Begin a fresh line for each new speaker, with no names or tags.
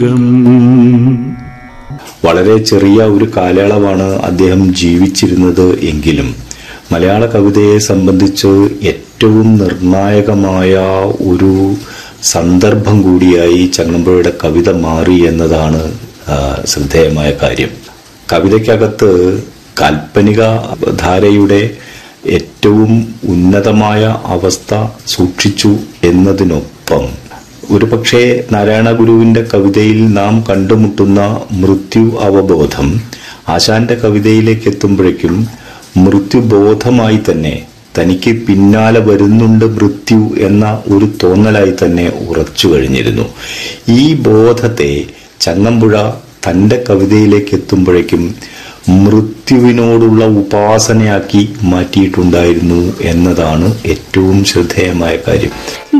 വളരെ ചെറിയ ഒരു കാലയളവാണ് അദ്ദേഹം ജീവിച്ചിരുന്നത് എങ്കിലും മലയാള കവിതയെ സംബന്ധിച്ച് ഏറ്റവും നിർണായകമായ ഒരു സന്ദർഭം കൂടിയായി ചങ്ങമ്പുഴയുടെ കവിത മാറി എന്നതാണ് ആ, ശ്രദ്ധേയമായ കാര്യം കവിതയ്ക്കകത്ത് കാൽപ്പനിക ധാരയുടെ ഏറ്റവും ഉന്നതമായ അവസ്ഥ സൂക്ഷിച്ചു എന്നതിനൊപ്പം ഒരുപക്ഷെ നാരായണ ഗുരുവിന്റെ കവിതയിൽ നാം കണ്ടുമുട്ടുന്ന മൃത്യു അവബോധം ആശാന്റെ കവിതയിലേക്ക് എത്തുമ്പോഴേക്കും മൃത്യുബോധമായി തന്നെ തനിക്ക് പിന്നാലെ വരുന്നുണ്ട് മൃത്യു എന്ന ഒരു തോന്നലായി തന്നെ ഉറച്ചു കഴിഞ്ഞിരുന്നു ഈ ബോധത്തെ ചങ്ങമ്പുഴ തന്റെ കവിതയിലേക്ക് എത്തുമ്പോഴേക്കും മൃത്യുവിനോടുള്ള ഉപാസനയാക്കി മാറ്റിയിട്ടുണ്ടായിരുന്നു എന്നതാണ് ഏറ്റവും ശ്രദ്ധേയമായ കാര്യം